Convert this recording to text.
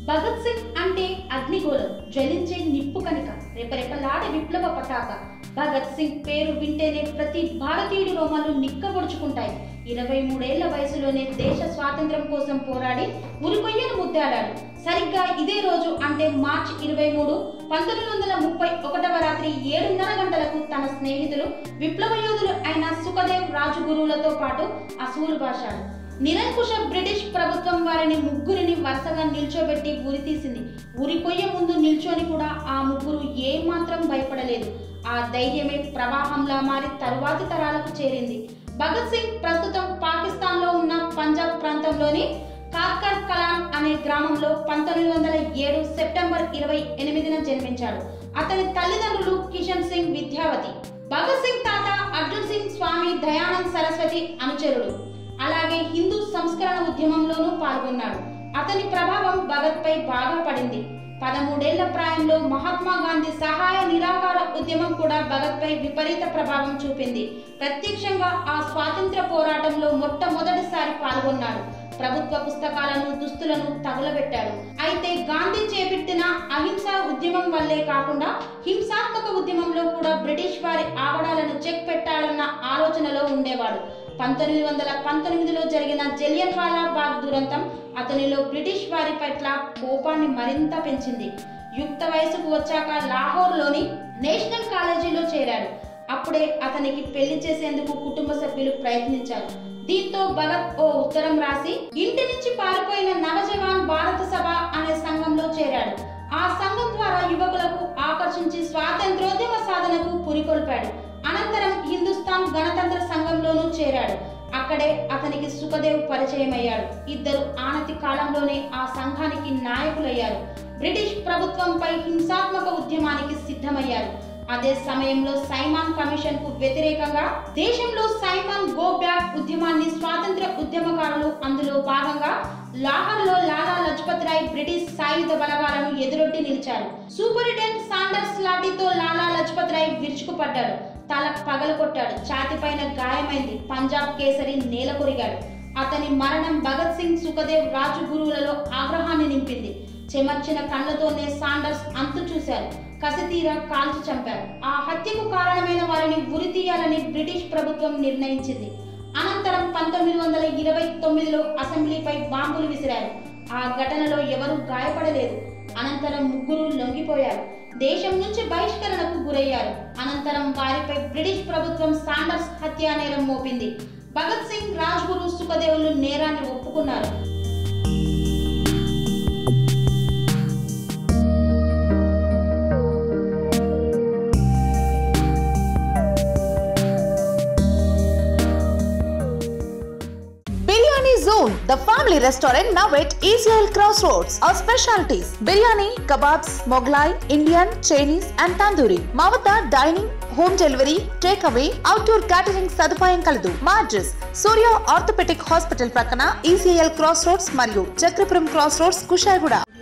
భగత్ సింగ్ అంటే అగ్నిగోళం జ్వలించే నిప్పు కనిక రెపరెపలాడే విప్లవ పతాక భగత్ సింగ్ పేరు వింటేనే ప్రతి భారతీయుడి రోమాలు నిక్కబొడుచుకుంటాయి ఇరవై మూడేళ్ల వయసులోనే దేశ స్వాతంత్ర్యం కోసం పోరాడి ఉరికొయ్యను ముద్దాడాడు సరిగ్గా ఇదే రోజు అంటే మార్చి ఇరవై మూడు పంతొమ్మిది వందల ముప్పై ఒకటవ రాత్రి ఏడున్నర గంటలకు తన స్నేహితులు విప్లవ యోధులు అయిన సుఖదేవ్ రాజుగురువులతో పాటు అసూలు భాషాడు నిరంకుశ బ్రిటిష్ ప్రభుత్వం వారిని ముగ్గురిని వరుసగా నిల్చోబెట్టి ఉరి తీసింది ఉరి కొయ్య ముందు నిల్చొని కూడా ఆ ముగ్గురు ఏమాత్రం భయపడలేదు ఆ ధైర్యమే ప్రవాహంలా మారి తరువాతి తరాలకు చేరింది భగత్ సింగ్ ప్రస్తుతం పాకిస్తాన్లో ఉన్న పంజాబ్ ప్రాంతంలోని కార్కర్ కలాన్ అనే గ్రామంలో పంతొమ్మిది వందల ఏడు సెప్టెంబర్ ఇరవై ఎనిమిదిన జన్మించాడు అతని తల్లిదండ్రులు కిషన్ సింగ్ విద్యావతి భగత్ సింగ్ తాత అర్జున్ సింగ్ స్వామి దయానంద్ సరస్వతి అనుచరుడు అలాగే హిందూ సంస్కరణ ఉద్యమంలోనూ పాల్గొన్నాడు అతని ప్రభావం భగత్ పై బాగా పడింది పదమూడేళ్ల ప్రాయంలో మహాత్మా గాంధీ సహాయ నిరాకార ఉద్యమం కూడా భగత్ పై విపరీత ప్రభావం చూపింది ప్రత్యక్షంగా ఆ స్వాతంత్ర పోరాటంలో మొట్టమొదటిసారి పాల్గొన్నాడు ప్రభుత్వ పుస్తకాలను దుస్తులను తగులబెట్టాడు అయితే గాంధీ చేపట్టిన అహింసా ఉద్యమం వల్లే కాకుండా హింసాత్మక ఉద్యమంలో కూడా బ్రిటిష్ వారి ఆవడాలను చెక్ పెట్టాలన్న ఆలోచనలో ఉండేవాడు పంతొమ్మిది వందల పంతొమ్మిదిలో జరిగిన జలియన్ వాలా బాగ్ దురంతం అతనిలో బ్రిటిష్ వారి పట్ల కోపాన్ని మరింత పెంచింది యుక్త వయసుకు వచ్చాక లాహోర్లోని నేషనల్ కాలేజీలో చేరాడు అప్పుడే అతనికి పెళ్లి చేసేందుకు కుటుంబ సభ్యులు ప్రయత్నించారు దీంతో భగత్ ఓ ఉత్తరం రాసి ఇంటి నుంచి పారిపోయిన నవజవాన్ భారత సభ అనే సంఘంలో చేరాడు ఆ సంఘం ద్వారా యువకులకు ఆకర్షించి స్వాతంత్రోద్యమ సాధనకు పురికొల్పాడు అనంతరం హిందుస్థాన్ గణతంత్ర సంఘంలోనూ చేరాడు అక్కడే అతనికి సుఖదేవ్ పరిచయమయ్యాడు ఇద్దరు ఆనతి కాలంలోనే ఆ సంఘానికి నాయకులయ్యారు బ్రిటిష్ ప్రభుత్వంపై హింసాత్మక ఉద్యమానికి సిద్ధమయ్యారు అదే సమయంలో సైమాన్ కమిషన్ కు వ్యతిరేకంగా దేశంలో సైమాన్ గో బ్యాక్ ఉద్యమాన్ని స్వాతంత్ర ఉద్యమకారులు అందులో భాగంగా లాహోర్ లో లాలా లజపత్ రాయ్ బ్రిటిష్ సాయుధ బలగాలను ఎదురొడ్డి నిలిచారు సూపరింటెండెంట్ సాండర్స్ లాఠీతో లాలా లజపత్ రాయ్ విరుచుకుపడ్డాడు తల పగలకొట్టాడు ఛాతిపైన గాయమైంది పంజాబ్ కేసరి నేల కొరిగాడు అతని మరణం భగత్ సింగ్ సుఖదేవ్ రాజు గురువులలో ఆగ్రహాన్ని నింపింది చెమర్చిన కళ్ళతోనే సాండర్స్ అంతు చూశారు కసితీర కాల్చి చంపారు ఆ హత్యకు కారణమైన వారిని ఉరి తీయాలని బ్రిటిష్ ప్రభుత్వం నిర్ణయించింది అనంతరం పంతొమ్మిది వందల ఇరవై తొమ్మిదిలో అసెంబ్లీపై బాంబులు విసిరారు ఆ ఘటనలో ఎవరూ గాయపడలేదు అనంతరం ముగ్గురు లొంగిపోయారు దేశం నుంచి బహిష్కరణకు గురయ్యారు అనంతరం వారిపై బ్రిటిష్ ప్రభుత్వం సాండర్స్ హత్యా నేరం మోపింది భగత్ సింగ్ రాజ్గురు సుఖదేవులు నేరాన్ని ఒప్పుకున్నారు Biryani Zone, the family restaurant now at Israel Crossroads. Our specialties biryani, kebabs, Mughlai, Indian, Chinese, and tandoori. మా వద్ద dining home delivery take away outdoor catering సదుపాయం కలదు మా అడ్రస్ సూర్య ఆర్థోపెటిక్ హాస్పిటల్ ప్రక్కన ఈసీఎల్ క్రాస్ రోడ్స్ మరియు Chakrapuram cross roads Kushaiguda